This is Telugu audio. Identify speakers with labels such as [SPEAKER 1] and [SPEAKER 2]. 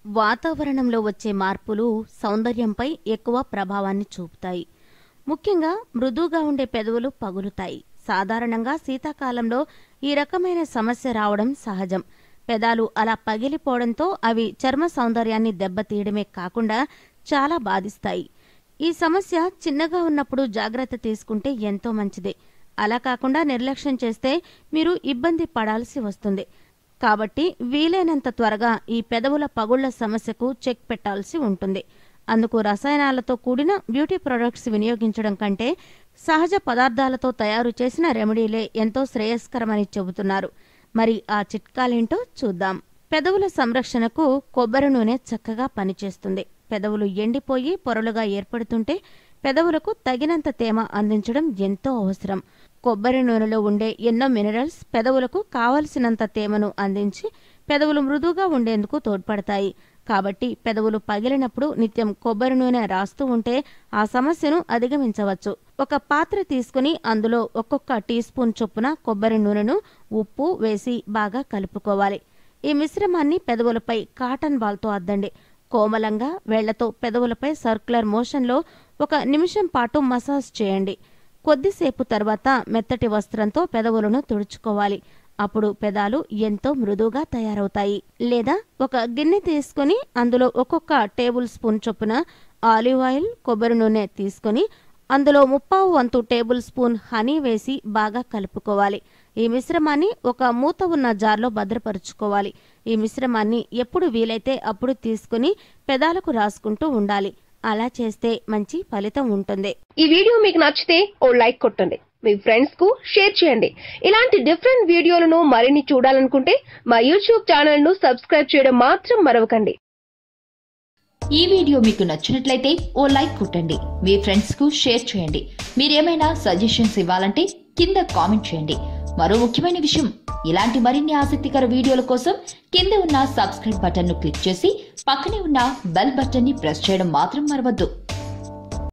[SPEAKER 1] వాతావరణంలో వచ్చే మార్పులు సౌందర్యంపై ఎక్కువ ప్రభావాన్ని చూపుతాయి ముఖ్యంగా మృదువుగా ఉండే పెదవులు పగులుతాయి సాధారణంగా శీతాకాలంలో ఈ రకమైన సమస్య రావడం సహజం పెదాలు అలా పగిలిపోవడంతో అవి చర్మ సౌందర్యాన్ని దెబ్బతీయడమే కాకుండా చాలా బాధిస్తాయి ఈ సమస్య చిన్నగా ఉన్నప్పుడు జాగ్రత్త తీసుకుంటే ఎంతో మంచిదే అలా కాకుండా నిర్లక్ష్యం చేస్తే మీరు ఇబ్బంది పడాల్సి వస్తుంది కాబట్టి వీలైనంత త్వరగా ఈ పెదవుల పగుళ్ల సమస్యకు చెక్ పెట్టాల్సి ఉంటుంది అందుకు రసాయనాలతో కూడిన బ్యూటీ ప్రొడక్ట్స్ వినియోగించడం కంటే సహజ పదార్థాలతో తయారు చేసిన రెమెడీలే ఎంతో శ్రేయస్కరమని చెబుతున్నారు మరి ఆ చిట్కాలేంటో చూద్దాం పెదవుల సంరక్షణకు కొబ్బరి నూనె చక్కగా పనిచేస్తుంది పెదవులు ఎండిపోయి పొరలుగా ఏర్పడుతుంటే పెదవులకు తగినంత తేమ అందించడం ఎంతో అవసరం కొబ్బరి నూనెలో ఉండే ఎన్నో మినరల్స్ పెదవులకు కావలసినంత తేమను అందించి పెదవులు మృదువుగా ఉండేందుకు తోడ్పడతాయి కాబట్టి పెదవులు పగిలినప్పుడు నిత్యం కొబ్బరి నూనె రాస్తూ ఉంటే ఆ సమస్యను అధిగమించవచ్చు ఒక పాత్ర తీసుకుని అందులో ఒక్కొక్క టీ స్పూన్ చొప్పున కొబ్బరి నూనెను ఉప్పు వేసి బాగా కలుపుకోవాలి ఈ మిశ్రమాన్ని పెదవులపై కాటన్ బాల్తో అద్దండి కోమలంగా వేళ్లతో పెదవులపై సర్క్యులర్ మోషన్లో ఒక నిమిషం పాటు మసాజ్ చేయండి కొద్దిసేపు తర్వాత మెత్తటి వస్త్రంతో పెదవులను తుడుచుకోవాలి అప్పుడు పెదాలు ఎంతో మృదువుగా తయారవుతాయి లేదా ఒక గిన్నె తీసుకుని అందులో ఒక్కొక్క టేబుల్ స్పూన్ చొప్పున ఆలివ్ ఆయిల్ కొబ్బరి నూనె తీసుకొని అందులో ముప్పావు వంతు టేబుల్ స్పూన్ హనీ వేసి బాగా కలుపుకోవాలి ఈ మిశ్రమాన్ని ఒక మూత ఉన్న జార్లో భద్రపరుచుకోవాలి ఈ మిశ్రమాన్ని ఎప్పుడు వీలైతే అప్పుడు తీసుకుని పెదాలకు రాసుకుంటూ ఉండాలి అలా చేస్తే మంచి ఫలితం ఉంటుంది
[SPEAKER 2] ఈ వీడియో మీకు నచ్చితే ఓ లైక్ కొట్టండి మీ ఫ్రెండ్స్ కు షేర్ చేయండి ఇలాంటి డిఫరెంట్ వీడియోలను మరిన్ని చూడాలనుకుంటే మా యూట్యూబ్ ఛానల్ ను సబ్స్క్రైబ్ చేయడం మాత్రం మరవకండి
[SPEAKER 3] ఈ వీడియో మీకు నచ్చినట్లయితే ఓ లైక్ కొట్టండి మీ ఫ్రెండ్స్ కు షేర్ చేయండి మీరేమైనా సజెషన్స్ ఇవ్వాలంటే కింద కామెంట్ చేయండి మరో ముఖ్యమైన విషయం ఇలాంటి మరిన్ని ఆసక్తికర వీడియోల కోసం కింద ఉన్న సబ్స్క్రైబ్ బటన్ ను క్లిక్ చేసి పక్కనే ఉన్న బెల్ బటన్ ని ప్రెస్ చేయడం మాత్రం మరవద్దు